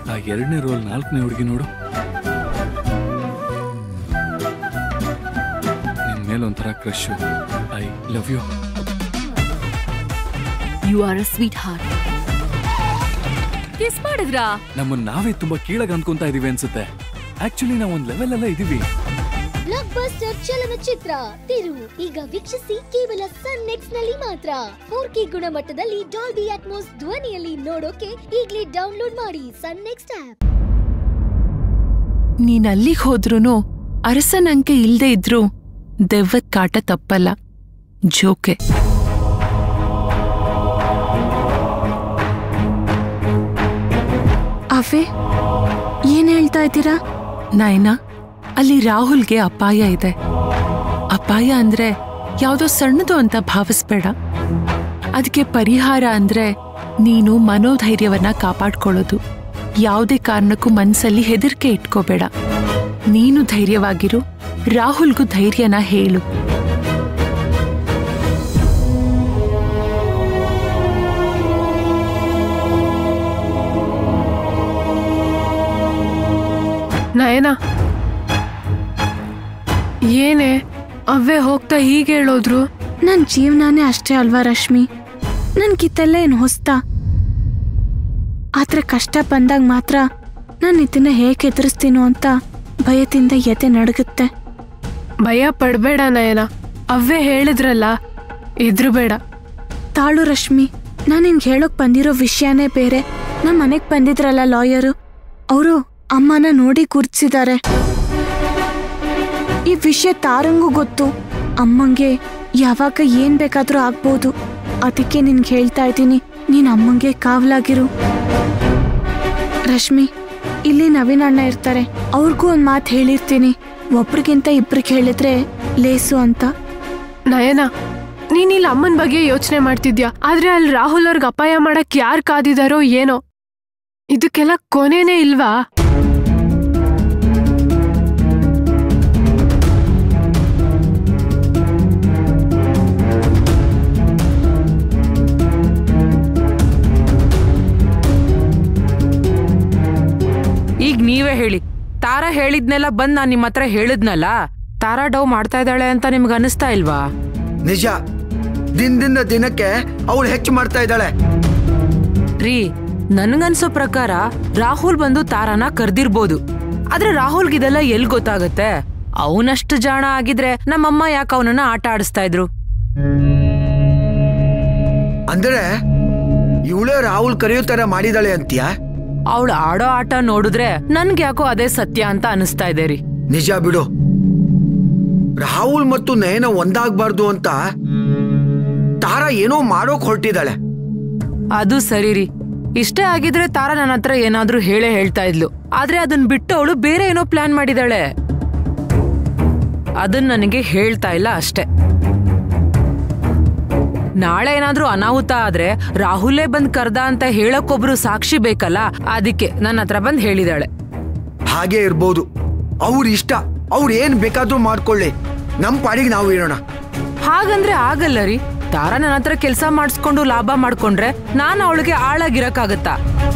ಆ ಎರಡನೇ ರೋಲ್ ನಾಲ್ಕನೇ ಹುಡುಗಿ ನೋಡು ನಿನ್ ಮೇಲೆ ಒಂಥರ crush I love you you are a sweetheart kiss ಮಾಡಿದ್ರಾ ನಮ್ಮನ್ನ ನಾವೇ ತುಂಬಾ ಕೀಳಾಗ ಅನ್ಕೊಂತಾ ಇದೀವಿ ಅನ್ಸುತ್ತೆ ಆಕ್ಚುಲಿ ನಾವು ಒಂದ್ ಲೆವೆಲ್ ಎಲ್ಲ ಇದೀವಿ ಬ್ಲಾಕ್ ಬಸ್ಟರ್ ಚಲನಚಿತ್ರ ತಿರು ಈಗ ವೀಕ್ಷಿಸಿ ಕೇವಲ ಸನ್ ನೆಕ್ಸ್ಟ್ ನಲ್ಲಿ ಮಾತ್ರ ಫೋರ್ ಕೆ ಗುಣಮಟ್ಟದಲ್ಲಿ ಡಾಲ್ಬಿ ಅಟ್ಮೋಸ್ ಧ್ವನಿಯಲ್ಲಿ ನೋಡೋಕೆ ಈಗಲೇ ಡೌನ್ಲೋಡ್ ಮಾಡಿ ಸನ್ ನೆಕ್ಸ್ಟ್ ಆಪ್ ನೀನ್ ಅಲ್ಲಿಗ್ ಹೋದ್ರೂನು ಅರಸನ್ ಅಂಕೆ ಇಲ್ದೇ ಇದ್ರು ದೆವ್ವದ್ ಕಾಟ ತಪ್ಪಲ್ಲ ಜೋಕೆ ಅವೇ ಏನ್ ಹೇಳ್ತಾ ಇದ್ದೀರಾ ನಾಯನ ಅಲ್ಲಿ ರಾಹುಲ್ಗೆ ಅಪಾಯ ಇದೆ ಅಪಾಯ ಅಂದ್ರೆ ಯಾವ್ದೋ ಸಣ್ಣದು ಅಂತ ಭಾವಿಸ್ಬೇಡ ಅದಕ್ಕೆ ಪರಿಹಾರ ಅಂದ್ರೆ ನೀನು ಮನೋಧೈರ್ಯವನ್ನ ಕಾಪಾಡ್ಕೊಳ್ಳೋದು ಯಾವುದೇ ಕಾರಣಕ್ಕೂ ಮನ್ಸಲ್ಲಿ ಹೆದರಿಕೆ ಇಟ್ಕೋಬೇಡ ನೀನು ಧೈರ್ಯವಾಗಿರು ರಾಹುಲ್ಗೂ ಧೈರ್ಯನ ಹೇಳು ನಯನ ಏನೇ ಅವೇ ಹೋಗ್ತಾ ಹೀಗೆ ಹೇಳೋದ್ರು ನನ್ ಜೀವನಾನೇ ಅಷ್ಟೇ ಅಲ್ವಾ ರಶ್ಮಿ ನನ್ ಕಿತ್ತೆಲ್ಲ ಏನು ಹೊಸ್ತಾ ಆದ್ರೆ ಕಷ್ಟ ಬಂದಾಗ ಮಾತ್ರ ನಾನು ಇದನ್ನ ಹೇಗೆ ಎದುರಿಸ್ತೀನೋ ಅಂತ ಭಯದಿಂದ ಎದೆ ನಡುಗುತ್ತೆ ಭಯ ಪಡ್ಬೇಡ ನಯನ ಅವೇ ಹೇಳಿದ್ರಲ್ಲ ಇದ್ರು ಬೇಡ ತಾಳು ರಶ್ಮಿ ನಾನು ನಿನ್ಗೆ ಹೇಳೋಕ್ ಬಂದಿರೋ ವಿಷಯನೇ ಬೇರೆ ನಮ್ಮ ಮನೆಗ್ ಬಂದಿದ್ರಲ್ಲ ಲಾಯರು ಅವರು ಅಮ್ಮನ ನೋಡಿ ಗುರ್ತಿಸಿದ್ದಾರೆ ಈ ವಿಷಯ ತಾರಂಗೂ ಗೊತ್ತು ಅಮ್ಮಂಗೆ ಯಾವಾಗ ಏನ್ ಬೇಕಾದ್ರೂ ಆಗ್ಬೋದು ಅದಕ್ಕೆ ನಿನ್ಗೆ ಹೇಳ್ತಾ ಇದ್ದೀನಿ ನೀನ್ ಅಮ್ಮಂಗೆ ಕಾವಲಾಗಿರು ರಶ್ಮಿ ಇಲ್ಲಿ ನವೀನ್ ಅಣ್ಣ ಇರ್ತಾರೆ ಅವ್ರಿಗೂ ಒಂದ್ ಮಾತು ಹೇಳಿರ್ತೀನಿ ಒಬ್ರಿಗಿಂತ ಇಬ್ರಿಗೆ ಹೇಳಿದ್ರೆ ಲೇಸು ಅಂತ ನಯನ ನೀನ್ ಇಲ್ಲಿ ಅಮ್ಮನ ಬಗ್ಗೆ ಯೋಚನೆ ಮಾಡ್ತಿದ್ಯಾ ಆದ್ರೆ ಅಲ್ಲಿ ರಾಹುಲ್ ಅವ್ರಿಗೆ ಅಪಾಯ ಮಾಡಕ್ ಯಾರ್ ಕಾದಿದಾರೋ ಏನೋ ಇದಕ್ಕೆಲ್ಲ ಕೊನೆನೇ ಇಲ್ವಾ ಈಗ ನೀವೇ ಹೇಳಿ ತಾರಾ ಹೇಳಿದ್ನೆಲ್ಲ ಬಂದ್ ನಾನ್ ನಿಮ್ ಹತ್ರ ಹೇಳಿದ್ನಲ್ಲ ತಾರಾ ಡವ್ ಮಾಡ್ತಾ ಇದ್ದಾಳೆ ಅಂತ ನಿಮ್ಗೆ ಅನಿಸ್ತಾ ಇಲ್ವಾ ನಿಜ ದಿನದಿಂದ ದಿನಕ್ಕೆ ಅವಳು ಹೆಚ್ಚು ಮಾಡ್ತಾ ಇದ್ದಾಳೆ ರೀ ನನ್ಗನ್ಸೋ ಪ್ರಕಾರ ರಾಹುಲ್ ಬಂದು ತಾರಾನ ಕರ್ದಿರ್ಬೋದು ಆದ್ರೆ ರಾಹುಲ್ಗೆ ಇದೆಲ್ಲ ಎಲ್ ಗೊತ್ತಾಗತ್ತೆ ಅವನಷ್ಟು ಜಾಣ ಆಗಿದ್ರೆ ನಮ್ಮಮ್ಮ ಯಾಕೆ ಅವನನ್ನ ಆಟ ಆಡಿಸ್ತಾ ಇದ್ರು ಅಂದ್ರೆ ಇವಳೇ ರಾಹುಲ್ ಕರೆಯೋ ತರ ಮಾಡಿದಾಳೆ ಅಂತೀಯಾ ಅವಳು ಆಡೋ ಆಟ ನೋಡಿದ್ರೆ ನನ್ಗೆ ಯಾಕೋ ಅದೇ ಸತ್ಯ ಅಂತ ಅನಿಸ್ತಾ ಇದೆ ರೀ ನಿಜ ಬಿಡು ರಾಹುಲ್ ಮತ್ತು ನಯನ ಒಂದಾಗ್ಬಾರ್ದು ಅಂತ ತಾರಾ ಏನೋ ಮಾಡೋಕ್ ಹೊರಟಿದ್ದಾಳೆ ಅದು ಸರಿ ರೀ ಇಷ್ಟೇ ಆಗಿದ್ರೆ ತಾರಾ ನನ್ನ ಹತ್ರ ಏನಾದ್ರೂ ಹೇಳೇ ಹೇಳ್ತಾ ಇದ್ಲು ಆದ್ರೆ ಅದನ್ ಬಿಟ್ಟು ಅವಳು ಬೇರೆ ಏನೋ ಪ್ಲಾನ್ ಮಾಡಿದಾಳೆ ಅದನ್ ನನಗೆ ಹೇಳ್ತಾ ಇಲ್ಲ ಅಷ್ಟೇ ನಾಳೆ ಏನಾದ್ರೂ ಅನಾಹುತ ಆದ್ರೆ ರಾಹುಲೇ ಬಂದ್ ಕರ್ದ ಅಂತ ಹೇಳಕ್ಕೊಬ್ರು ಸಾಕ್ಷಿ ಬೇಕಲ್ಲ ಅದಕ್ಕೆ ನನ್ನ ಹತ್ರ ಬಂದ್ ಹೇಳಿದಾಳೆ ಹಾಗೆ ಇರ್ಬೋದು ಅವ್ರ ಇಷ್ಟ ಅವ್ರು ಏನ್ ಬೇಕಾದ್ರೂ ಮಾಡ್ಕೊಳ್ಳಿ ನಮ್ ಪಾಡಿಗೆ ನಾವು ಇರೋಣ ಹಾಗಂದ್ರೆ ಆಗಲ್ಲ ರೀ ತಾರಾ ನನ್ನ ಹತ್ರ ಕೆಲಸ ಮಾಡಿಸ್ಕೊಂಡು ಲಾಭ ಮಾಡ್ಕೊಂಡ್ರೆ ನಾನು ಅವಳಿಗೆ ಆಳಾಗಿರಕ್ಕಾಗತ್ತಾ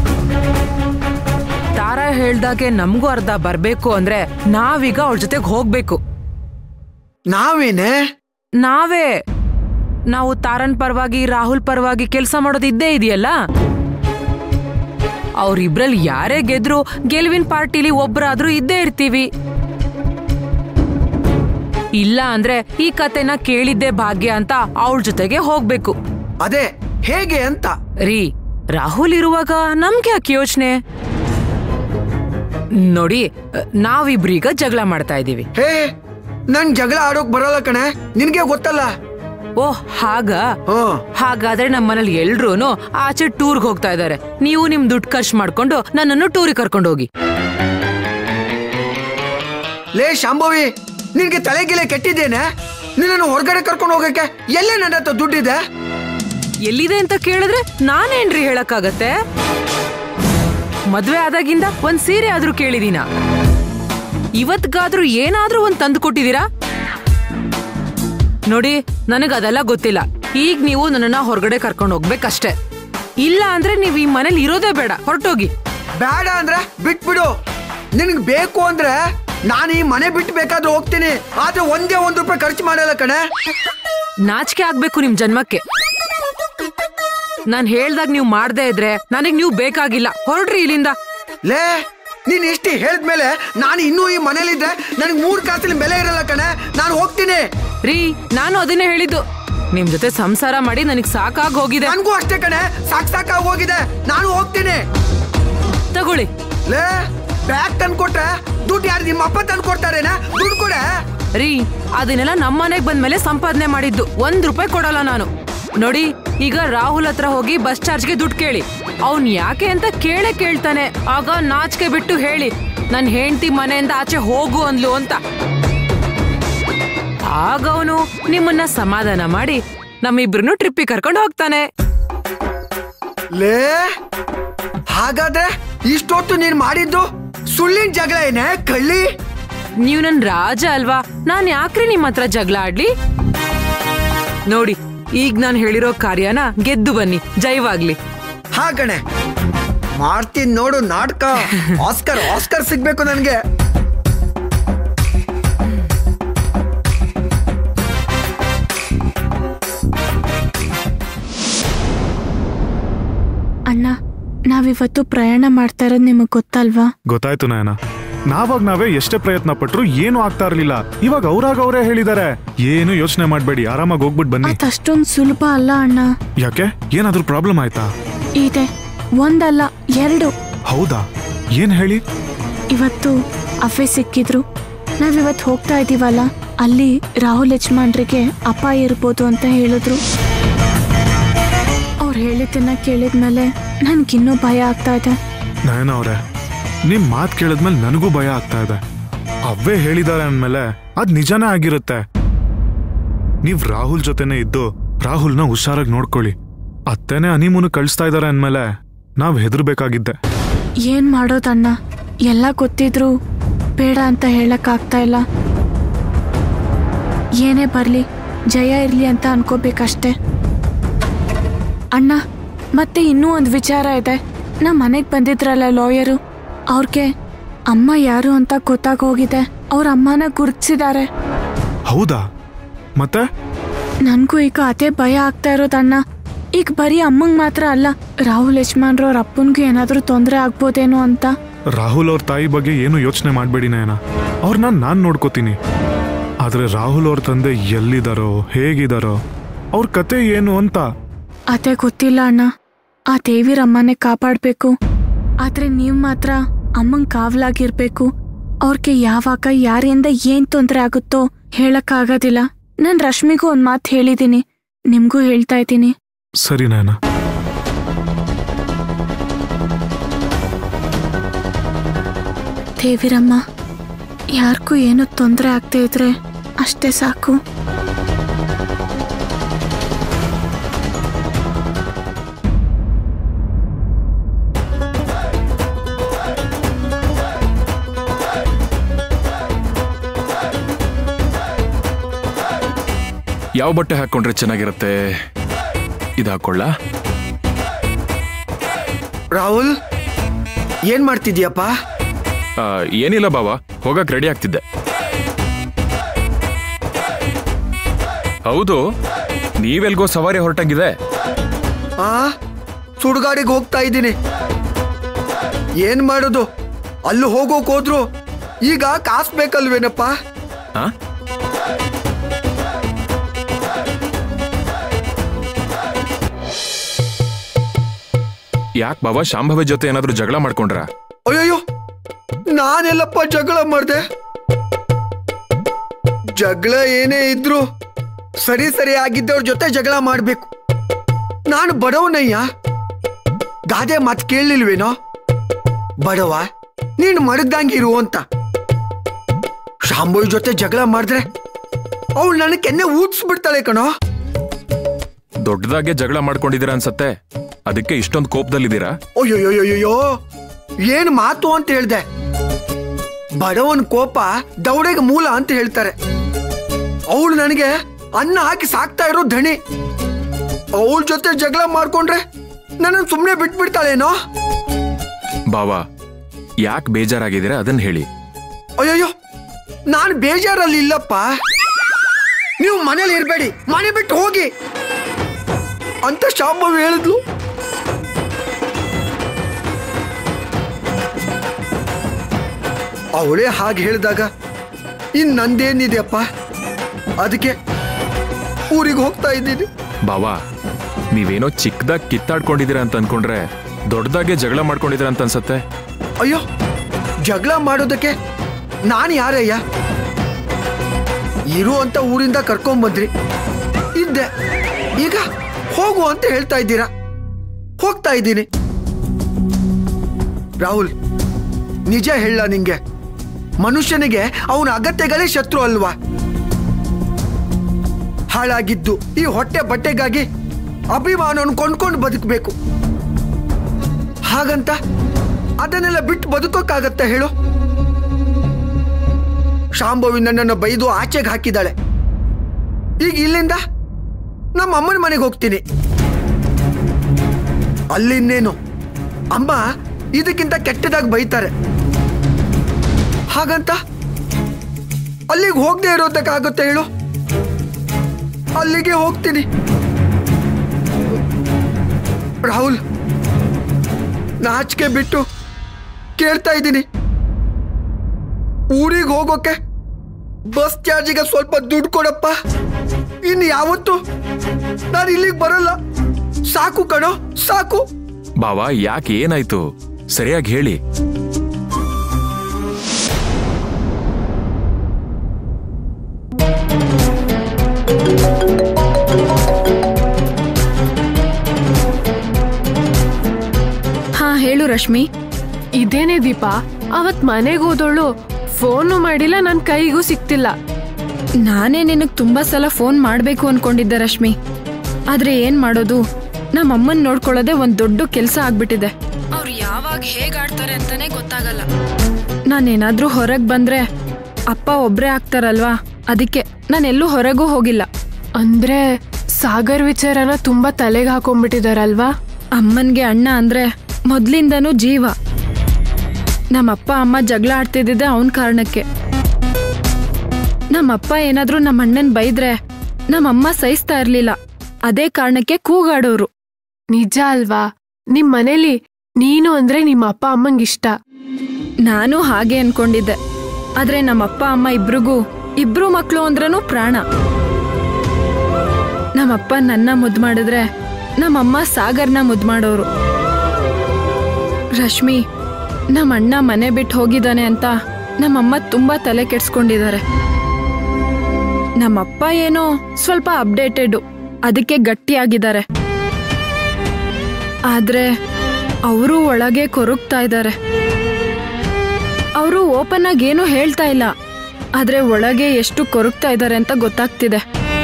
ತಾರಾ ಹೇಳ್ದಾಗೆ ನಮಗೂ ಅರ್ಧ ಬರ್ಬೇಕು ಅಂದ್ರೆ ನಾವೀಗ ಅವಳ ಜೊತೆಗೆ ಹೋಗ್ಬೇಕು ನಾವೇನೆ ನಾವೇ ನಾವು ತಾರನ್ ಪರವಾಗಿ ರಾಹುಲ್ ಪರವಾಗಿ ಕೆಲಸ ಮಾಡೋದು ಇದ್ದೇ ಇದೆಯಲ್ಲ ಅವ್ರಿಬ್ರಲ್ಲಿ ಯಾರೇ ಗೆದ್ರು ಗೆಲುವಿನ ಪಾರ್ಟಿಲಿ ಒಬ್ರಾದ್ರೂ ಇದ್ದೇ ಇರ್ತೀವಿ ಇಲ್ಲ ಅಂದ್ರೆ ಈ ಕತೆನ ಕೇಳಿದ್ದೆ ಭಾಗ್ಯ ಅಂತ ಅವಳ ಜೊತೆಗೆ ಹೋಗ್ಬೇಕು ಅದೇ ಹೇಗೆ ಅಂತ ರೀ ರಾಹುಲ್ ಇರುವಾಗ ನಮ್ಗೆ ಯಾಕೆ ಯೋಚನೆ ನೋಡಿ ನಾವಿಬ್ರೀಗ ಜಗಳ ಮಾಡ್ತಾ ಇದೀವಿ ಹೇ ನನ್ ಜಗಳ ಆಡೋಕ್ ಬರಲ್ಲ ಕಣೆ ನಿನ್ಗೆ ಗೊತ್ತಲ್ಲ ಓಹ್ ಹಾಗ ಹ್ಮ್ ಹಾಗಾದ್ರೆ ನಮ್ಮನೇಲಿ ಎಲ್ರೂನು ಆಚೆ ಟೂರ್ಗ್ ಹೋಗ್ತಾ ಇದಾರೆ ನೀವು ನಿಮ್ ದುಡ್ಡು ಖರ್ಚು ಮಾಡ್ಕೊಂಡು ನನ್ನನ್ನು ಟೂರಿಗೆ ಕರ್ಕೊಂಡು ಹೋಗಿ ಲೇ ಶಾಂಭವಿ ನಿನ್ಗೆ ತಲೆಗಿಲೆ ಕೆಟ್ಟಿದ್ದೇನೆ ನಿನ್ನನ್ನು ಹೊರಗಡೆ ಕರ್ಕೊಂಡು ಹೋಗಕ್ಕೆ ಎಲ್ಲೇ ನನ್ನ ಹತ್ರ ದುಡ್ಡಿದೆ ಎಲ್ಲಿದೆ ಅಂತ ಕೇಳಿದ್ರೆ ನಾನೇನ್ರಿ ಹೇಳಕ್ಕಾಗತ್ತೆ ಮದ್ವೆ ಆದಾಗಿಂದ ಒಂದ್ ಸೀರೆ ಆದ್ರೂ ಕೇಳಿದೀನ ಇವತ್ಗಾದ್ರೂ ಏನಾದ್ರೂ ಒಂದ್ ತಂದು ಕೊಟ್ಟಿದೀರಾ ನೋಡಿ ನನಗ್ ಅದೆಲ್ಲ ಗೊತ್ತಿಲ್ಲ ಈಗ ನೀವು ನನ್ನನ್ನ ಹೊರಗಡೆ ಕರ್ಕೊಂಡು ಹೋಗ್ಬೇಕಷ್ಟೇ ಇಲ್ಲ ಅಂದ್ರೆ ನೀವ್ ಈ ಮನೇಲಿ ಇರೋದೇ ಬೇಡ ಹೊರಟೋಗಿ ಬೇಡ ಅಂದ್ರೆ ಬಿಟ್ಬಿಡು ನಿನಗೆ ಬೇಕು ಅಂದ್ರೆ ನಾನು ಈ ಮನೆ ಬಿಟ್ಟು ಬೇಕಾದ್ರೆ ಹೋಗ್ತೀನಿ ಆದ್ರೆ ಒಂದೇ ಒಂದ್ ರೂಪಾಯಿ ಖರ್ಚು ಮಾಡಲ್ಲ ಕಣೆ ನಾಚಿಕೆ ಆಗ್ಬೇಕು ನಿಮ್ ಜನ್ಮಕ್ಕೆ ನಾನ್ ಹೇಳ್ದಾಗ ನೀವ್ ಮಾಡ್ದೇ ಇದ್ರೆ ನನಗ್ ನೀವು ಬೇಕಾಗಿಲ್ಲ ಹೊರಡ್ರಿ ಇಲ್ಲಿಂದ ಲೇ ನೀನ್ ಇಷ್ಟು ಹೇಳಿದ್ಮೇಲೆ ನಾನು ಇನ್ನೂ ಈ ಮನೇಲಿದ್ದೆ ನನಗೆ ಮೂರ್ ಕಾಸಿನ ಬೆಲೆ ಇರಲ್ಲ ಕಣೆ ನಾನು ಹೋಗ್ತೀನಿ ರೀ ನಾನು ಅದನ್ನೇ ಹೇಳಿದ್ದು ನಿಮ್ ಜೊತೆ ಸಂಸಾರ ಮಾಡಿ ನನಗ್ ಸಾಕಾಗ್ ಹೋಗಿದೆ ನನ್ಗೂ ಅಷ್ಟೇ ಕಣೆ ಸಾಕ್ ಸಾಕಾಗಿ ಹೋಗಿದೆ ನಾನು ಹೋಗ್ತೀನಿ ತಗೊಳ್ಳಿ ಲೇ ಬ್ಯಾಗ್ ತಂದ್ಕೊಟ್ರೆ ದುಡ್ಡು ಯಾರು ನಿಮ್ಮ ಅಪ್ಪ ತಂದು ಕೊಡ್ತಾರೇನ ದುಡ್ಡು ಕೊಡೆ ರೀ ಅದನ್ನೆಲ್ಲ ನಮ್ಮ ಮನೆಗ್ ಬಂದ್ಮೇಲೆ ಸಂಪಾದನೆ ಮಾಡಿದ್ದು ಒಂದ್ ರೂಪಾಯಿ ಕೊಡಲ್ಲ ನಾನು ನೋಡಿ ಈಗ ರಾಹುಲ್ ಹತ್ರ ಹೋಗಿ ಬಸ್ ಚಾರ್ಜ್ಗೆ ದುಡ್ಡು ಕೇಳಿ ಅವ್ನ್ ಯಾಕೆ ಅಂತ ಕೇಳೇ ಕೇಳ್ತಾನೆ ಆಗ ನಾಚಿಕೆ ಬಿಟ್ಟು ಹೇಳಿ ನನ್ ಹೆಂಡತಿ ಮನೆಯಿಂದ ಆಚೆ ಹೋಗು ಅಂದ್ಲು ಅಂತ ಆಗ ಅವನು ನಿಮ್ಮನ್ನ ಸಮಾಧಾನ ಮಾಡಿ ನಮ್ಮಿಬ್ರನ್ನು ಟ್ರಿಪ್ಪಿಗೆ ಕರ್ಕೊಂಡು ಹೋಗ್ತಾನೆ ಲೇ ಹಾಗಾದ್ರೆ ಇಷ್ಟೊತ್ತು ನೀನ್ ಮಾಡಿದ್ದು ಸುಳ್ಳಿನ ಜಗಳ ಏನೇ ಕಳ್ಳಿ ನೀವ್ ನನ್ ರಾಜ ಅಲ್ವಾ ನಾನ್ ಯಾಕ್ರಿ ನಿಮ್ ಹತ್ರ ಜಗಳ ಆಡ್ಲಿ ನೋಡಿ ಈಗ ನಾನ್ ಹೇಳಿರೋ ಕಾರ್ಯನ ಗೆದ್ದು ಬನ್ನಿ ಜೈವಾಗ್ಲಿ ಹಾ ಕಣೆ ಮಾಡ್ತೀನಿ ನೋಡು ನಾಟಕ ಆಸ್ಕರ್ ಆಸ್ಕರ್ ಸಿಗ್ಬೇಕು ನನ್ಗೆ ಅಣ್ಣ ನಾವಿವತ್ತು ಪ್ರಯಾಣ ಮಾಡ್ತಾ ಇರೋದು ನಿಮಗೆ ಗೊತ್ತಲ್ವಾ ಗೊತ್ತಾಯ್ತು ನಯನ ನಾವಾಗ ನಾವೇ ಎಷ್ಟೇ ಪ್ರಯತ್ನ ಪಟ್ರು ಏನು ಆಗ್ತಾ ಇರ್ಲಿಲ್ಲ ಇವಾಗ ಅವ್ರಾಗ ಅವರೇ ಹೇಳಿದಾರೆ ಏನು ಯೋಚನೆ ಮಾಡ್ಬೇಡಿ ಆರಾಮಾಗಿ ಹೋಗ್ಬಿಟ್ ಬನ್ನಿ ಅದಷ್ಟೊಂದು ಸುಲಭ ಅಲ್ಲ ಅಣ್ಣ ಯಾಕೆ ಏನಾದ್ರೂ ಪ್ರಾಬ್ಲಮ್ ಆಯ್ತಾ ಇದೆ ಒಂದಲ್ಲ ಎರಡು ಹೌದಾ ಏನ್ ಹೇಳಿ ಇವತ್ತು ಅಫೆ ಸಿಕ್ಕಿದ್ರು ನಾವಿವತ್ತು ಹೋಗ್ತಾ ಇದೀವಲ್ಲ ಅಲ್ಲಿ ರಾಹುಲ್ ಯಜಮಾನ್ರಿಗೆ ಅಪಾಯ ಇರ್ಬೋದು ಅಂತ ಹೇಳಿದ್ರು ಅವ್ರು ಹೇಳಿದ್ದನ್ನ ಕೇಳಿದ್ಮೇಲೆ ನನ್ಗಿನ್ನೂ ಭಯ ಆಗ್ತಾ ಇದೆ ನಯನ ಅವ್ರೆ ನಿಮ್ ಮಾತ್ ಕೇಳಿದ್ಮೇಲೆ ನನಗೂ ಭಯ ಆಗ್ತಾ ಇದೆ ಅವೇ ಹೇಳಿದಾರೆ ಅಂದ್ಮೇಲೆ ಅದ್ ನಿಜಾನೇ ಆಗಿರುತ್ತೆ ನೀವ್ ರಾಹುಲ್ ಜೊತೆನೆ ಇದ್ದು ರಾಹುಲ್ನ ಹುಷಾರಾಗಿ ನೋಡ್ಕೊಳ್ಳಿ ಅತ್ತೆನೆ ಹನಿಮೂನು ಕಳಿಸ್ತಾ ಇದಾರೆ ಅಂದ್ಮೇಲೆ ನಾವ್ ಹೆದರ್ಬೇಕಾಗಿದ್ದೆ ಏನ್ ಮಾಡೋದಣ್ಣ ಎಲ್ಲ ಗೊತ್ತಿದ್ರು ಬೇಡ ಅಂತ ಹೇಳಕ್ ಆಗ್ತಾ ಇಲ್ಲ ಏನೇ ಬರ್ಲಿ ಜಯ ಇರ್ಲಿ ಅಂತ ಅನ್ಕೋಬೇಕಷ್ಟೆ ಅಣ್ಣ ಮತ್ತೆ ಇನ್ನೂ ಒಂದು ವಿಚಾರ ಇದೆ ನಮ್ಮ ಮನೆಗೆ ಬಂದಿದ್ರಲ್ಲ ಲಾಯರು ಅವ್ರಿಗೆ ಅಮ್ಮ ಯಾರು ಅಂತ ಗೊತ್ತಾಗೋಗಿದೆ ಅವ್ರ ಅಮ್ಮನ ಗುರುತಿಸಿದ್ದಾರೆ ಹೌದಾ ಮತ್ತೆ ನನ್ಗೂ ಈಗ ಅದೇ ಭಯ ಆಗ್ತಾ ಇರೋದಣ್ಣ ಈಗ ಬರೀ ಅಮ್ಮಂಗ್ ಮಾತ್ರ ಅಲ್ಲ ರಾಹುಲ್ ಯಜಮಾನ್ರು ಅವ್ರ ಅಪ್ಪನ್ಗೂ ಏನಾದ್ರೂ ತೊಂದರೆ ಆಗ್ಬೋದೇನೋ ಅಂತ ರಾಹುಲ್ ಅವ್ರ ತಾಯಿ ಬಗ್ಗೆ ಏನು ಯೋಚನೆ ಮಾಡಬೇಡಿ ನಯನ ಅವ್ರನ್ನ ನಾನ್ ನೋಡ್ಕೋತೀನಿ ಆದ್ರೆ ರಾಹುಲ್ ಅವ್ರ ತಂದೆ ಎಲ್ಲಿದಾರೋ ಹೇಗಿದಾರೋ ಅವ್ರ ಕತೆ ಏನು ಅಂತ ಅದೇ ಗೊತ್ತಿಲ್ಲ ಅಣ್ಣ ಆ ದೇವಿರ ಅಮ್ಮನೇ ಕಾಪಾಡ್ಬೇಕು ಆದ್ರೆ ನೀವ್ ಮಾತ್ರ ಅಮ್ಮಂಗ್ ಕಾವಲಾಗಿರ್ಬೇಕು ಅವ್ರಿಗೆ ಯಾವಾಗ ಯಾರಿಂದ ಏನ್ ತೊಂದ್ರೆ ಆಗುತ್ತೋ ಹೇಳಕ್ಕಾಗೋದಿಲ್ಲ ನಾನ್ ರಶ್ಮಿಗೂ ಒಂದ್ ಮಾತು ಹೇಳಿದೀನಿ ನಿಮ್ಗೂ ಹೇಳ್ತಾ ಇದ್ದೀನಿ ಸರಿ ನಯನ ದೇವಿರಮ್ಮ ಯಾರಿಗೂ ಏನು ತೊಂದರೆ ಆಗ್ತಾ ಇದ್ರೆ ಅಷ್ಟೇ ಸಾಕು ಯಾವ ಬಟ್ಟೆ ಹಾಕೊಂಡ್ರೆ ಚೆನ್ನಾಗಿರುತ್ತೆ ಇದು ಹಾಕೊಳ್ಳ ರಾಹುಲ್ ಏನ್ ಮಾಡ್ತಿದ್ಯಪ್ಪ ಏನಿಲ್ಲ ಬಾವ ಹೋಗಕ್ ರೆಡಿ ಆಗ್ತಿದ್ದೆ ಹೌದು ನೀವೆಲ್ಗೋ ಸವಾರಿ ಹೊರಟಂಗಿದೆ ಆ ಸುಡ್ಗಾಡಿಗೆ ಹೋಗ್ತಾ ಇದ್ದೀನಿ ಏನ್ ಮಾಡೋದು ಅಲ್ಲಿ ಹೋಗೋಕ್ ಹೋದ್ರು ಈಗ ಕಾಸು ಬೇಕಲ್ವೇನಪ್ಪ ಆ ಯಾಕೆ ಬಾಬಾ ಶಾಂಭವಿ ಜೊತೆ ಏನಾದ್ರೂ ಜಗಳ ಮಾಡ್ಕೊಂಡ್ರ ಅಯ್ಯಯ್ಯೋ ನಾನೆಲ್ಲಪ್ಪ ಜಗಳ ಮಾಡ್ದೆ ಜಗಳ ಏನೇ ಇದ್ರು ಸರಿ ಸರಿ ಆಗಿದ್ದವ್ರ ಜೊತೆ ಜಗಳ ಮಾಡ್ಬೇಕು ನಾನು ಬಡವನಯ್ಯ ಗಾದೆ ಮಾತು ಕೇಳಲಿಲ್ವೇನೋ ಬಡವ ನೀನು ಮಡಗ್ದಂಗಿರು ಅಂತ ಶಾಂಭವಿ ಜೊತೆ ಜಗಳ ಮಾಡಿದ್ರೆ ಅವಳು ನನ್ನ ಕೆನ್ನೆ ಊದ್ಸ್ಬಿಡ್ತಾಳೆ ಕಣೋ ದೊಡ್ಡದಾಗೆ ಜಗಳ ಮಾಡ್ಕೊಂಡಿದ್ದೀರಾ ಅನ್ಸತ್ತೆ ಅದಕ್ಕೆ ಇಷ್ಟೊಂದು ಕೋಪದಲ್ಲಿದ್ದೀರಾ ಅಯ್ಯೋಯ್ಯೋಯ್ಯೋ ಏನ್ ಮಾತು ಅಂತ ಹೇಳ್ದೆ ಬಡವನ್ ಕೋಪ ದೌಡೆಗೆ ಮೂಲ ಅಂತ ಹೇಳ್ತಾರೆ ಅವಳು ನನಗೆ ಅನ್ನ ಹಾಕಿ ಸಾಕ್ತಾ ಇರೋ ಧಣಿ ಅವಳ ಜೊತೆ ಜಗಳ ಮಾಡ್ಕೊಂಡ್ರೆ ನನ್ನ ಸುಮ್ಮನೆ ಬಿಟ್ಬಿಡ್ತಾಳೇನೋ ಬಾವಾ ಯಾಕೆ ಬೇಜಾರಾಗಿದ್ದೀರಾ ಅದನ್ನ ಹೇಳಿ ಅಯ್ಯಯ್ಯೋ ನಾನು ಬೇಜಾರಲ್ಲಿ ಇಲ್ಲಪ್ಪ ನೀವು ಮನೇಲಿ ಇರಬೇಡಿ ಮನೆ ಬಿಟ್ಟು ಹೋಗಿ ಅಂತ ಶಾಂಭವಿ ಹೇಳಿದ್ಲು ಅವಳೇ ಹಾಗೆ ಹೇಳಿದಾಗ ಇನ್ ನಂದೇನಿದೆಯಪ್ಪ ಅದಕ್ಕೆ ಊರಿಗೆ ಹೋಗ್ತಾ ಇದ್ದೀನಿ ಬಾವಾ ನೀವೇನೋ ಚಿಕ್ಕದಾಗಿ ಕಿತ್ತಾಡ್ಕೊಂಡಿದ್ದೀರಾ ಅಂತ ಅನ್ಕೊಂಡ್ರೆ ದೊಡ್ಡದಾಗೆ ಜಗಳ ಮಾಡ್ಕೊಂಡಿದ್ದೀರಾ ಅಂತ ಅನ್ಸತ್ತೆ ಅಯ್ಯೋ ಜಗಳ ಮಾಡೋದಕ್ಕೆ ನಾನು ಯಾರಯ್ಯ ಇರು ಅಂತ ಊರಿಂದ ಕರ್ಕೊಂಬಂದ್ರಿ ಇದ್ದೆ ಈಗ ಹೋಗು ಅಂತ ಹೇಳ್ತಾ ಇದ್ದೀರಾ ಹೋಗ್ತಾ ಇದ್ದೀನಿ ರಾಹುಲ್ ನಿಜ ಹೇಳ ನಿಂಗೆ ಮನುಷ್ಯನಿಗೆ ಅವನ ಅಗತ್ಯಗಳೇ ಶತ್ರು ಅಲ್ವಾ ಹಾಳಾಗಿದ್ದು ಈ ಹೊಟ್ಟೆ ಬಟ್ಟೆಗಾಗಿ ಅಭಿಮಾನವನ್ನು ಕೊಂಡ್ಕೊಂಡು ಬದುಕಬೇಕು ಹಾಗಂತ ಅದನ್ನೆಲ್ಲ ಬಿಟ್ಟು ಬದುಕೋಕ್ಕಾಗತ್ತ ಹೇಳು ಶಾಂಭವಿ ನನ್ನನ್ನು ಬೈದು ಆಚೆಗೆ ಹಾಕಿದ್ದಾಳೆ ಈಗ ಇಲ್ಲಿಂದ ನಮ್ಮ ಅಮ್ಮನ ಮನೆಗೆ ಹೋಗ್ತೀನಿ ಅಲ್ಲಿನ್ನೇನು ಅಮ್ಮ ಇದಕ್ಕಿಂತ ಕೆಟ್ಟದಾಗಿ ಬೈತಾರೆ ಹಾಗಂತ ಅಲ್ಲಿಗೆ ಹೋಗದೆ ಇರೋದಕ್ಕಾಗುತ್ತೆ ಹೇಳು ಅಲ್ಲಿಗೆ ಹೋಗ್ತೀನಿ ರಾಹುಲ್ ನಾಚಿಕೆ ಬಿಟ್ಟು ಕೇಳ್ತಾ ಇದ್ದೀನಿ ಊರಿಗೆ ಹೋಗೋಕೆ ಬಸ್ ಚಾರ್ಜಿಗೆ ಸ್ವಲ್ಪ ದುಡ್ಡು ಕೊಡಪ್ಪ ಇನ್ನು ಯಾವತ್ತು ನಾನು ಇಲ್ಲಿಗೆ ಬರಲ್ಲ ಸಾಕು ಕಣೋ ಸಾಕು ಬಾವಾ ಯಾಕೆ ಏನಾಯ್ತು ಸರಿಯಾಗಿ ಹೇಳಿ ಹಾ ಹೇಳು ರಶ್ಮಿ ಇದೇನೇ ದೀಪ ಅವತ್ ಮನೆಗೆ ಹೋದವಳು ಫೋನು ಮಾಡಿಲ್ಲ ನನ್ನ ಕೈಗೂ ಸಿಕ್ತಿಲ್ಲ ನಾನೇ ನಿನಗ್ ತುಂಬಾ ಸಲ ಫೋನ್ ಮಾಡ್ಬೇಕು ಅನ್ಕೊಂಡಿದ್ದೆ ರಶ್ಮಿ ಆದ್ರೆ ಏನ್ ಮಾಡೋದು ನಮ್ಮ ಅಮ್ಮನ್ ನೋಡ್ಕೊಳ್ಳೋದೇ ಒಂದ್ ದೊಡ್ಡ ಕೆಲ್ಸ ಆಗ್ಬಿಟ್ಟಿದೆ ಅವ್ರು ಯಾವಾಗ ಹೇಗ್ ಆಡ್ತಾರೆ ಅಂತಾನೆ ಗೊತ್ತಾಗಲ್ಲ ನಾನೇನಾದ್ರೂ ಹೊರಗ್ ಬಂದ್ರೆ ಅಪ್ಪ ಒಬ್ರೇ ಆಗ್ತಾರಲ್ವಾ ಅದಕ್ಕೆ ನಾನೆಲ್ಲೂ ಹೊರಗೂ ಹೋಗಿಲ್ಲ ಅಂದ್ರೆ ಸಾಗರ್ ವಿಚಾರನ ತುಂಬಾ ತಲೆಗೆ ಹಾಕೊಂಡ್ಬಿಟ್ಟಿದಾರಲ್ವಾ ಅಮ್ಮನ್ಗೆ ಅಣ್ಣ ಅಂದ್ರೆ ಮೊದ್ಲಿಂದನೂ ಜೀವ ನಮ್ಮಪ್ಪ ಅಮ್ಮ ಜಗಳ ಆಡ್ತಿದ್ದಿದ್ದೆ ಅವನ್ ಕಾರಣಕ್ಕೆ ನಮ್ಮಪ್ಪ ಏನಾದ್ರೂ ನಮ್ಮ ಅಣ್ಣನ್ ಬೈದ್ರೆ ನಮ್ಮಮ್ಮ ಸಹಿಸ್ತಾ ಇರ್ಲಿಲ್ಲ ಅದೇ ಕಾರಣಕ್ಕೆ ಕೂಗಾಡೋರು ನಿಜ ಅಲ್ವಾ ನಿಮ್ ಮನೇಲಿ ನೀನು ಅಂದ್ರೆ ನಿಮ್ಮ ಅಪ್ಪ ಅಮ್ಮಂಗ್ ಇಷ್ಟ ನಾನು ಹಾಗೆ ಅನ್ಕೊಂಡಿದ್ದೆ ಆದ್ರೆ ನಮ್ಮಪ್ಪ ಅಮ್ಮ ಇಬ್ರಿಗೂ ಇಬ್ರು ಮಕ್ಳು ಅಂದ್ರೂ ಪ್ರಾಣ ನಮ್ಮಪ್ಪ ನನ್ನ ಮುದ್ದು ಮಾಡಿದ್ರೆ ನಮ್ಮಮ್ಮ ಸಾಗರ್ನ ಮುದ್ದು ಮಾಡೋರು ರಶ್ಮಿ ನಮ್ಮ ಅಣ್ಣ ಮನೆ ಬಿಟ್ಟು ಹೋಗಿದ್ದಾನೆ ಅಂತ ನಮ್ಮಮ್ಮ ತುಂಬಾ ತಲೆ ಕೆಡ್ಸ್ಕೊಂಡಿದ್ದಾರೆ ನಮ್ಮಪ್ಪ ಏನೋ ಸ್ವಲ್ಪ ಅಪ್ಡೇಟೆಡ್ ಅದಕ್ಕೆ ಗಟ್ಟಿಯಾಗಿದ್ದಾರೆ ಆದ್ರೆ ಅವರು ಒಳಗೆ ಕೊರಗ್ತಾ ಇದ್ದಾರೆ ಅವರು ಓಪನ್ ಆಗಿ ಏನೂ ಹೇಳ್ತಾ ಇಲ್ಲ ಆದ್ರೆ ಒಳಗೆ ಎಷ್ಟು ಕೊರಗ್ತಾ ಇದ್ದಾರೆ ಅಂತ ಗೊತ್ತಾಗ್ತಿದೆ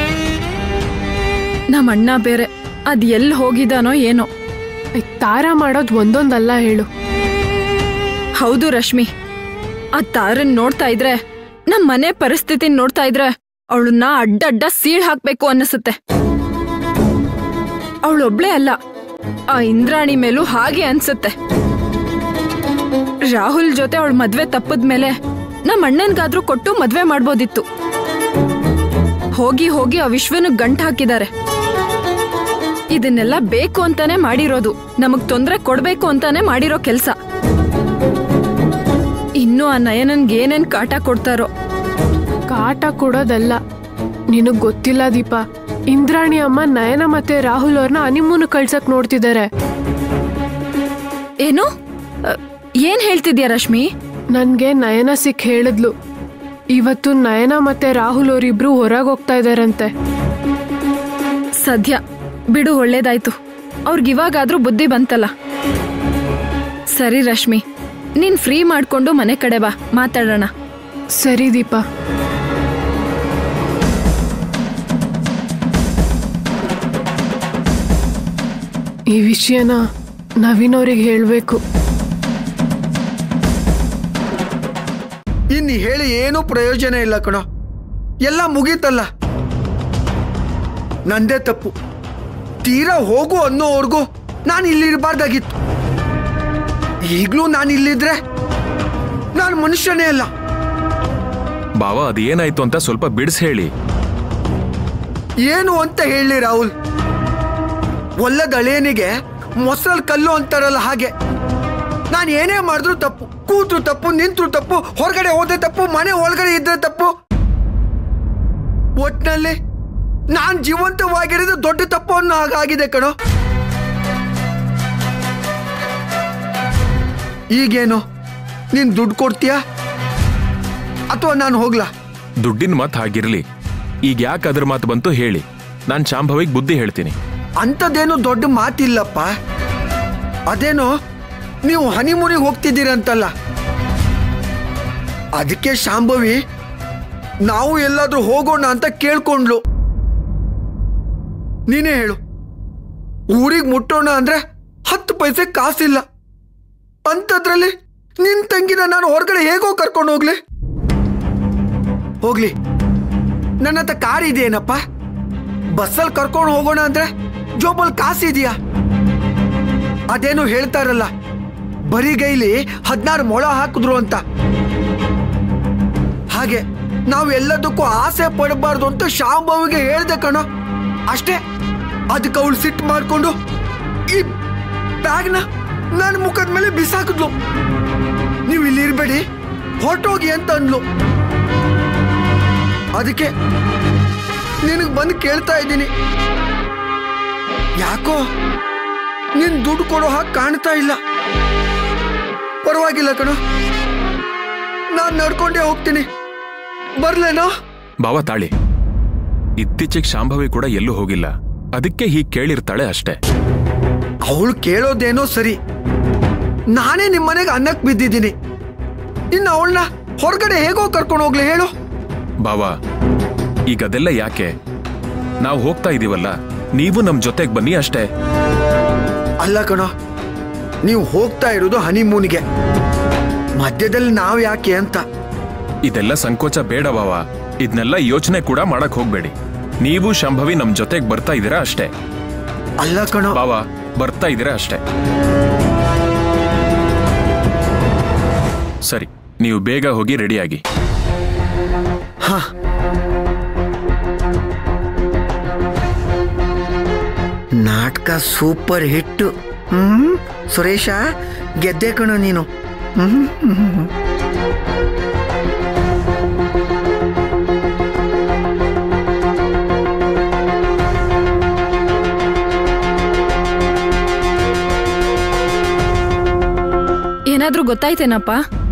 ನಮ್ಮ ಅಣ್ಣ ಬೇರೆ ಅದ್ ಎಲ್ಲಿ ಹೋಗಿದಾನೋ ಏನೋ ಈ ತಾರ ಮಾಡೋದ್ ಒಂದೊಂದಲ್ಲ ಹೇಳು ಹೌದು ರಶ್ಮಿ ಆ ತಾರನ್ ನೋಡ್ತಾ ಇದ್ರೆ ನಮ್ ಮನೆ ಪರಿಸ್ಥಿತಿ ನೋಡ್ತಾ ಇದ್ರೆ ಅವಳನ್ನ ಅಡ್ಡಡ್ಡ ಸೀಳ್ ಹಾಕ್ಬೇಕು ಅನ್ನಿಸುತ್ತೆ ಅವಳೊಬ್ಳೇ ಅಲ್ಲ ಆ ಇಂದ್ರಾಣಿ ಮೇಲೂ ಹಾಗೆ ಅನ್ಸುತ್ತೆ ರಾಹುಲ್ ಜೊತೆ ಅವಳ ಮದ್ವೆ ತಪ್ಪದ್ಮೇಲೆ ನಮ್ಮ ಅಣ್ಣನ್ಗಾದ್ರೂ ಕೊಟ್ಟು ಮದ್ವೆ ಮಾಡ್ಬೋದಿತ್ತು ಹೋಗಿ ಹೋಗಿ ಆ ವಿಶ್ವನ ಗಂಟ್ ಹಾಕಿದ್ದಾರೆ ಇದನ್ನೆಲ್ಲ ಬೇಕು ಅಂತಾನೆ ಮಾಡಿರೋದು ನಮಗ್ ತೊಂದ್ರೆ ಕೊಡ್ಬೇಕು ಅಂತಾನೆ ಮಾಡಿರೋ ಕೆಲ್ಸ ಇನ್ನು ಆ ನಯನನ್ಗೆ ಏನೇನ್ ಕಾಟ ಕೊಡ್ತಾರೋ ಕಾಟ ಕೊಡೋದಲ್ಲ ನಿನಗ್ ಗೊತ್ತಿಲ್ಲ ದೀಪ ಇಂದ್ರಾಣಿ ಅಮ್ಮ ನಯನ ಮತ್ತೆ ರಾಹುಲ್ ಅವ್ರನ್ನ ಹನಿಮೂನ್ ಕಳ್ಸಕ್ ನೋಡ್ತಿದ್ದಾರೆ ಏನು ಅ, ಏನ್ ಹೇಳ್ತಿದ್ಯಾ ರಶ್ಮಿ ನನ್ಗೆ ನಯನ ಸಿಕ್ ಹೇಳಿದ್ಲು ಇವತ್ತು ನಯನ ಮತ್ತೆ ರಾಹುಲ್ ಅವರಿಬ್ರು ಹೊರಗೆ ಹೋಗ್ತಾ ಇದಾರಂತೆ ಸದ್ಯ ಬಿಡು ಒಳ್ಳೇದಾಯ್ತು ಅವ್ರಿಗಿವಾಗಾದ್ರೂ ಬುದ್ಧಿ ಬಂತಲ್ಲ ಸರಿ ರಶ್ಮಿ ನೀನ್ ಫ್ರೀ ಮಾಡ್ಕೊಂಡು ಮನೆ ಕಡೆ ಬಾ ಮಾತಾಡೋಣ ಸರಿ ದೀಪ ಈ ವಿಷಯನ ನವೀನ್ ಅವ್ರಿಗೆ ಹೇಳ್ಬೇಕು ಇನ್ನು ಹೇಳಿ ಏನೂ ಪ್ರಯೋಜನ ಇಲ್ಲ ಕಣೋ ಎಲ್ಲ ಮುಗೀತಲ್ಲ ನಂದೇ ತಪ್ಪು ತೀರಾ ಹೋಗು ಅನ್ನೋವರೆಗೂ ನಾನು ಇಲ್ಲಿ ಇರಬಾರ್ದಾಗಿತ್ತು ಈಗ್ಲೂ ನಾನು ಇಲ್ಲಿದ್ರೆ ನಾನು ಮನುಷ್ಯನೇ ಅಲ್ಲ ಬಾವ ಅದೇನಾಯ್ತು ಅಂತ ಸ್ವಲ್ಪ ಬಿಡಿಸ್ ಹೇಳಿ ಏನು ಅಂತ ಹೇಳಿ ರಾಹುಲ್ ಒಲ್ಲದ ಅಳಿಯನಿಗೆ ಮೊಸರಲ್ಲಿ ಕಲ್ಲು ಅಂತಾರಲ್ಲ ಹಾಗೆ ನಾನು ಏನೇ ಮಾಡಿದ್ರು ತಪ್ಪು ಕೂತ್ರು ತಪ್ಪು ನಿಂತ್ರು ತಪ್ಪು ಹೊರಗಡೆ ಹೋದ್ರೆ ತಪ್ಪು ಮನೆ ಒಳಗಡೆ ಇದ್ರೆ ತಪ್ಪು ಒಟ್ನಲ್ಲಿ ನಾನ್ ಜೀವಂತವಾಗಿರೋದು ದೊಡ್ಡ ತಪ್ಪು ಅನ್ನೋ ಹಾಗಾಗಿದೆ ಕಣೋ ಈಗೇನು ನೀನ್ ದುಡ್ಡು ಕೊಡ್ತೀಯಾ ಅಥವಾ ನಾನು ಹೋಗ್ಲಾ ದುಡ್ಡಿನ ಮಾತು ಹಾಗಿರ್ಲಿ ಈಗ ಯಾಕೆ ಅದ್ರ ಮಾತು ಬಂತು ಹೇಳಿ ನಾನು ಶಾಂಭವಿಗೆ ಬುದ್ಧಿ ಹೇಳ್ತೀನಿ ಅಂಥದ್ದೇನು ದೊಡ್ಡ ಮಾತಿಲ್ಲಪ್ಪ ಅದೇನೋ ನೀವು ಹನಿಮೂನಿಗೆ ಹೋಗ್ತಿದ್ದೀರಂತಲ್ಲ ಅದಕ್ಕೆ ಶಾಂಭವಿ ನಾವು ಎಲ್ಲಾದ್ರೂ ಹೋಗೋಣ ಅಂತ ಕೇಳ್ಕೊಂಡ್ಲು ನೀನೇ ಹೇಳು ಊರಿಗೆ ಮುಟ್ಟೋಣ ಅಂದ್ರೆ ಹತ್ತು ಪೈಸೆ ಕಾಸಿಲ್ಲ ಅಂಥದ್ರಲ್ಲಿ ನಿನ್ ತಂಗಿನ ನಾನು ಹೊರಗಡೆ ಹೇಗೋ ಕರ್ಕೊಂಡು ಹೋಗ್ಲಿ ಹೋಗ್ಲಿ ನನ್ನ ಹತ್ರ ಕಾರ್ ಇದೆಯೇನಪ್ಪ ಬಸ್ಸಲ್ಲಿ ಕರ್ಕೊಂಡು ಹೋಗೋಣ ಅಂದ್ರೆ ಜೋಬಲ್ ಕಾಸಿದೆಯಾ ಅದೇನು ಹೇಳ್ತಾರಲ್ಲ ಬರಿಗೈಲಿ ಹದಿನಾರು ಮೊಳ ಹಾಕಿದ್ರು ಅಂತ ಹಾಗೆ ನಾವು ಎಲ್ಲದಕ್ಕೂ ಆಸೆ ಪಡಬಾರ್ದು ಅಂತ ಶಾಂಭವಿಗೆ ಹೇಳ್ದೆ ಕಣೋ ಅಷ್ಟೇ ಅದಕ್ಕೆ ಅವಳು ಸಿಟ್ಟು ಮಾಡ್ಕೊಂಡು ಈ ಬ್ಯಾಗ್ನ ನನ್ನ ಮುಖದ ಮೇಲೆ ಬಿಸಾಕಿದ್ಲು ನೀವು ಇಲ್ಲಿ ಇರ್ಬೇಡಿ ಹೊರಟೋಗಿ ಅಂತ ಅಂದ್ಲು ಅದಕ್ಕೆ ನಿನಗೆ ಬಂದು ಕೇಳ್ತಾ ಇದ್ದೀನಿ ಯಾಕೋ ನಿನ್ ದುಡ್ಡು ಕೊಡೋ ಹಾಗೆ ಕಾಣ್ತಾ ಇಲ್ಲ ಪರವಾಗಿಲ್ಲ ಕಣೋ ನಾನ್ ನಡ್ಕೊಂಡೇ ಹೋಗ್ತೀನಿ ಬರ್ಲೇನೋ ಬಾವ ತಾಳಿ ಇತ್ತೀಚೆಗೆ ಶಾಂಭವಿ ಕೂಡ ಎಲ್ಲೂ ಹೋಗಿಲ್ಲ ಅದಕ್ಕೆ ಹೀಗೆ ಕೇಳಿರ್ತಾಳೆ ಅಷ್ಟೇ ಅವಳು ಕೇಳೋದೇನೋ ಸರಿ ನಾನೇ ನಿಮ್ಮ ಮನೆಗೆ ಅನ್ನಕ್ ಬಿದ್ದಿದ್ದೀನಿ ಇನ್ನು ಅವಳನ್ನ ಹೊರಗಡೆ ಹೇಗೋ ಕರ್ಕೊಂಡು ಹೋಗ್ಲಿ ಹೇಳು ಬಾವ ಈಗ ಅದೆಲ್ಲ ಯಾಕೆ ನಾವು ಹೋಗ್ತಾ ಇದೀವಲ್ಲ ನೀವು ನಮ್ ಜೊತೆಗೆ ಬನ್ನಿ ಅಷ್ಟೇ ಅಲ್ಲ ಕಣೋ ನೀವು ಹೋಗ್ತಾ ಇರೋದು ಹನಿಮೂನ್ಗೆ ಮಧ್ಯದಲ್ಲಿ ನಾವ್ ಯಾಕೆ ಅಂತ ಇದೆಲ್ಲ ಸಂಕೋಚ ಬೇಡ ಬಾವ ಇದನ್ನೆಲ್ಲ ಯೋಚನೆ ಕೂಡ ಮಾಡಕ್ ಹೋಗ್ಬೇಡಿ ನೀವು ಶಂಭವಿ ನಮ್ ಜೊತೆಗೆ ಬರ್ತಾ ಇದೀರಾ ಅಷ್ಟೇ ಅಲ್ಲ ಕಣೋ ಬಾವ ಬರ್ತಾ ಇದೀರಾ ಅಷ್ಟೇ ಸರಿ ನೀವು ಬೇಗ ಹೋಗಿ ರೆಡಿಯಾಗಿ ಹಾ ನಾಟಕ ಸೂಪರ್ ಹಿಟ್ ಹ್ಮ್ ಸುರೇಶ ಗೆದ್ದೆ ಕಣೋ ನೀನು ಹ್ಮ್ ಹ್ಮ್. ಏನಾದ್ರೂ ಗೊತ್ತಾಯ್ತೇನಪ್ಪ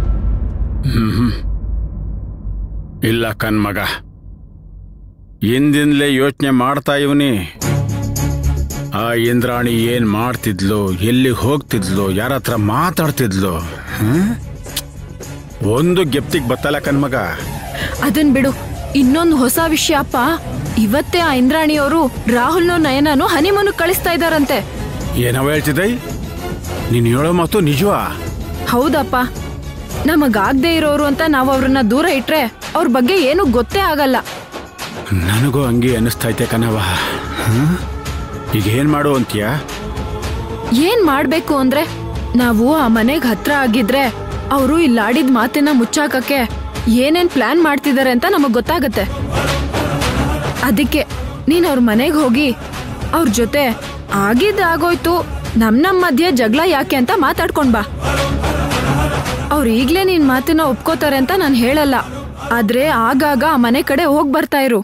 ಇಲ್ಲ ಕಣ್ಮಗ ಹಿಂದಿಂದಲೇ ಯೋಚನೆ ಮಾಡ್ತಾ ಇವನಿ ಆ ಇಂದ್ರಾಣಿ ಏನ್ ಮಾಡ್ತಿದ್ಲು ಎಲ್ಲಿ ಹೋಗ್ತಿದ್ಲು ಯಾರ ಹತ್ರ ಮಾತಾಡ್ತಿದ್ಲು ಹ್ಮ್? ಒಂದು ಗೆಪ್ತಿಗ್ ಬತ್ತಲ್ಲ ಕಣ್ಮಗ ಅದನ್ ಬಿಡು ಇನ್ನೊಂದು ಹೊಸ ವಿಷಯ ಅಪ್ಪ ಇವತ್ತೇ ಆ ಇಂದ್ರಾಣಿಯವರು ರಾಹುಲ್ನೋ ನಯನನು ಹನಿಮೂನ್ ಕಳಿಸ್ತಾ ಇದಾರಂತೆ ಏನವ ಹೇಳ್ತಿದ್ದೈ ನೀನ್ ಹೇಳೋ ಮಾತು ನಿಜವಾ ಹೌದಪ್ಪ ನಮಗಾಗ್ದೇ ಇರೋರು ಅಂತ ನಾವು ಅವ್ರನ್ನ ದೂರ ಇಟ್ರೆ ಅವ್ರ ಬಗ್ಗೆ ಏನು ಗೊತ್ತೇ ಆಗಲ್ಲ ನನಗೂ ಹಂಗೆ ಅನಿಸ್ತೈತೆ ಕಣವ ಹ್ಮ್? ಈಗ ಏನ್ ಮಾಡು ಅಂತೀಯ ಏನ್ ಮಾಡ್ಬೇಕು ಅಂದ್ರೆ ನಾವು ಆ ಮನೆಗ್ ಹತ್ರ ಆಗಿದ್ರೆ ಅವರು ಇಲ್ಲಿ ಆಡಿದ ಮಾತಿನ ಮುಚ್ಚಾಕಕ್ಕೆ ಏನೇನ್ ಪ್ಲಾನ್ ಮಾಡ್ತಿದ್ದಾರೆ ಅಂತ ನಮಗ್ ಗೊತ್ತಾಗತ್ತೆ ಅದಕ್ಕೆ ನೀನ್ ಅವ್ರ ಮನೆಗ್ ಹೋಗಿ ಅವ್ರ ಜೊತೆ ಆಗಿದ್ ಆಗೋಯ್ತು ನಮ್ ನಮ್ ಮಧ್ಯೆ ಜಗಳ ಯಾಕೆ ಅಂತ ಮಾತಾಡ್ಕೊಂಡ್ ಬಾ ಅವ್ರು ಈಗ್ಲೇ ನಿನ್ ಮಾತನ್ನ ಒಪ್ಕೋತಾರೆ ಅಂತ ನಾನು ಹೇಳಲ್ಲ ಆದ್ರೆ ಆಗಾಗ ಆ ಮನೆ ಕಡೆ ಹೋಗ್ ಬರ್ತಾ ಇರು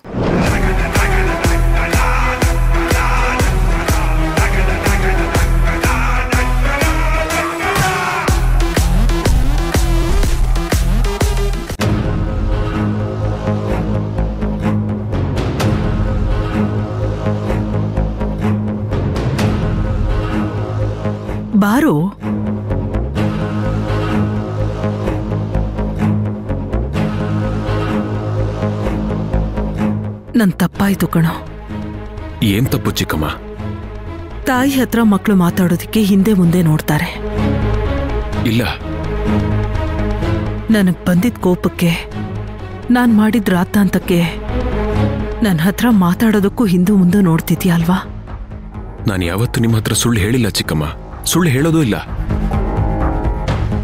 ಬಾರು ನನ್ ತಪ್ಪಾಯ್ತು ಕಣೋ ಏನ್ ತಪ್ಪು ಚಿಕ್ಕಮ್ಮ ತಾಯಿ ಹತ್ರ ಮಕ್ಕಳು ಮಾತಾಡೋದಕ್ಕೆ ಹಿಂದೆ ಮುಂದೆ ನೋಡ್ತಾರೆ ಇಲ್ಲ ನನಗ್ ಬಂದಿದ್ ಕೋಪಕ್ಕೆ ನಾನ್ ಮಾಡಿದ್ ರಾತಾಂತಕ್ಕೆ ನನ್ನ ಹತ್ರ ಮಾತಾಡೋದಕ್ಕೂ ಹಿಂದೆ ಮುಂದೆ ನೋಡ್ತಿದ್ಯಾ ಅಲ್ವಾ ನಾನು ಯಾವತ್ತೂ ನಿಮ್ಮ ಹತ್ರ ಸುಳ್ಳು ಹೇಳಿಲ್ಲ ಚಿಕ್ಕಮ್ಮ ಸುಳ್ಳು ಹೇಳೋದೂ ಇಲ್ಲ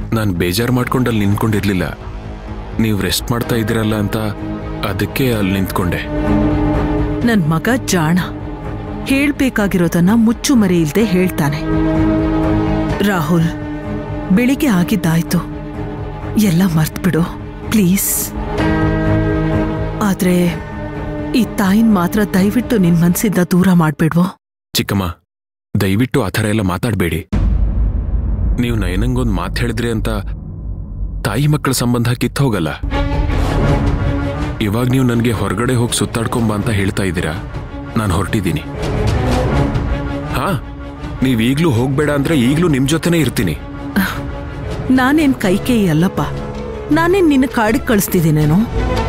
ನಾನು ಬೇಜಾರು ಮಾಡ್ಕೊಂಡು ಅಲ್ಲಿ ನಿಂತ್ಕೊಂಡಿರ್ಲಿಲ್ಲ ನೀವು ರೆಸ್ಟ್ ಮಾಡ್ತಾ ಇದ್ದೀರಲ್ಲ ಅಂತ ಅದಕ್ಕೆ ಅಲ್ಲಿ ನಿಂತ್ಕೊಂಡೆ ನನ್ ಮಗ ಜಾಣ ಹೇಳ್ಬೇಕಾಗಿರೋದನ್ನ ಮುಚ್ಚು ಮರೆ ಇಲ್ದೆ ಹೇಳ್ತಾನೆ ರಾಹುಲ್ ಬೆಳಿಗ್ಗೆ ಆಗಿದ್ದಾಯ್ತು ಎಲ್ಲ ಮರ್ತ್ಬಿಡು ಪ್ಲೀಸ್ ಆದ್ರೆ ಈ ತಾಯಿನ್ ಮಾತ್ರ ದಯವಿಟ್ಟು ನಿನ್ ಮನ್ಸಿಂದ ದೂರ ಮಾಡ್ಬೇಡ್ವೋ ಚಿಕ್ಕಮ್ಮ ದಯವಿಟ್ಟು ಆ ಥರ ಎಲ್ಲ ಮಾತಾಡಬೇಡಿ ನೀವು ನಯನಂಗೊಂದು ಮಾತು ಹೇಳಿದ್ರಿ ಅಂತ ತಾಯಿ ಮಕ್ಕಳ ಸಂಬಂಧ ಕಿತ್ತೋಗಲ್ಲ ಇವಾಗ ನೀವು ನನಗೆ ಹೊರಗಡೆ ಹೋಗಿ ಸುತ್ತಾಡ್ಕೊಂಬ ಅಂತ ಹೇಳ್ತಾ ಇದ್ದೀರಾ ನಾನು ಹೊರಟಿದ್ದೀನಿ ಹಾ ನೀವು ಈಗಲೂ ಹೋಗ್ಬೇಡ ಅಂದ್ರೆ ಈಗಲೂ ನಿಮ್ ಜೊತೆನೇ ಇರ್ತೀನಿ ನಾನೇನ್ ಕೈಕೇಯಿ ಅಲ್ಲಪ್ಪ ನಾನೇನ್ ನಿನ್ನ ಕಾಡಿಗೆ ಕಳಿಸ್ತಿದ್ದೀನೇನೋ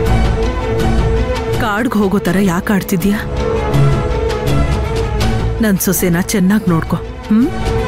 ಕಾಡ್ಗ್ ಹೋಗೋ ಥರ ಯಾಕೆ ಆಡ್ತಿದ್ಯಾ ನನ್ ಸೊಸೆನ ಚೆನ್ನಾಗಿ ನೋಡ್ಕೊ ಹ್ಮ್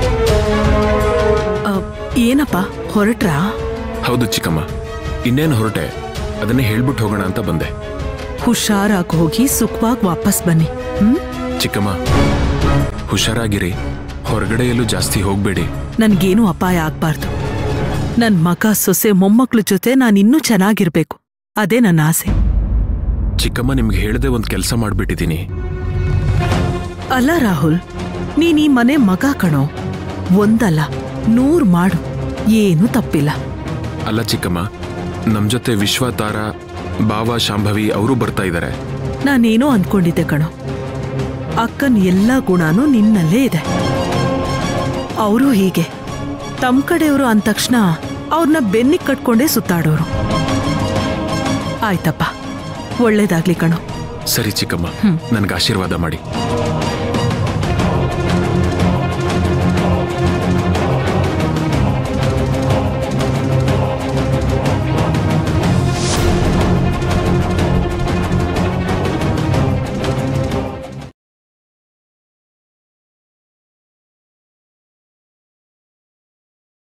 ಅ, ಏನಪ್ಪ ಹೊರಟ್ರಾ ಹೌದು ಚಿಕ್ಕಮ್ಮ ಇನ್ನೇನು ಹೊರಟೆ ಅದನ್ನೇ ಹೇಳ್ಬಿಟ್ಟು ಹೋಗೋಣ ಅಂತ ಬಂದೆ ಹುಷಾರಾಗಿ ಹೋಗಿ ಸುಖವಾಗಿ ವಾಪಸ್ ಬನ್ನಿ ಹ್ಮ್ ಚಿಕ್ಕಮ್ಮ ಹುಷಾರಾಗಿರಿ ಹೊರಗಡೆ ಎಲ್ಲೂ ಜಾಸ್ತಿ ಹೋಗ್ಬೇಡಿ ನನ್ಗೇನು ಅಪಾಯ ಆಗ್ಬಾರ್ದು ನನ್ ಮಗ ಸೊಸೆ ಮೊಮ್ಮಕ್ಳ ಜೊತೆ ನಾನಿನ್ನೂ ಚೆನ್ನಾಗಿರ್ಬೇಕು ಅದೇ ನನ್ನ ಆಸೆ ಚಿಕ್ಕಮ್ಮ ನಿಮ್ಗೆ ಹೇಳದೆ ಒಂದು ಕೆಲಸ ಮಾಡ್ಬಿಟ್ಟಿದ್ದೀನಿ ಅಲ್ಲ ರಾಹುಲ್ ನೀನ್ ಈ ಮನೆ ಮಗ ಕಣೋ ಒಂದಲ್ಲ ನೂರ್ ಮಾಡು ಏನೂ ತಪ್ಪಿಲ್ಲ ಅಲ್ಲ ಚಿಕ್ಕಮ್ಮ ನಮ್ ಜೊತೆ ವಿಶ್ವ ತಾರ ಬಾವ ಶಾಂಭವಿ ಅವರು ಬರ್ತಾ ಇದ್ದಾರೆ ನಾನೇನೋ ಅನ್ಕೊಂಡಿದ್ದೆ ಕಣೋ ಅಕ್ಕನ್ ಎಲ್ಲ ಗುಣನೂ ನಿನ್ನಲ್ಲೇ ಇದೆ ಅವರು ಹೀಗೆ ತಮ್ ಕಡೆಯವರು ಅಂದ ತಕ್ಷಣ ಅವ್ರನ್ನ ಬೆನ್ನಿಗೆ ಕಟ್ಕೊಂಡೇ ಸುತ್ತಾಡೋರು ಆಯ್ತಪ್ಪ ಒಳ್ಳೇದಾಗ್ಲಿ ಕಣೋ ಸರಿ ಚಿಕ್ಕಮ್ಮ ನನ್ಗೆ ಆಶೀರ್ವಾದ ಮಾಡಿ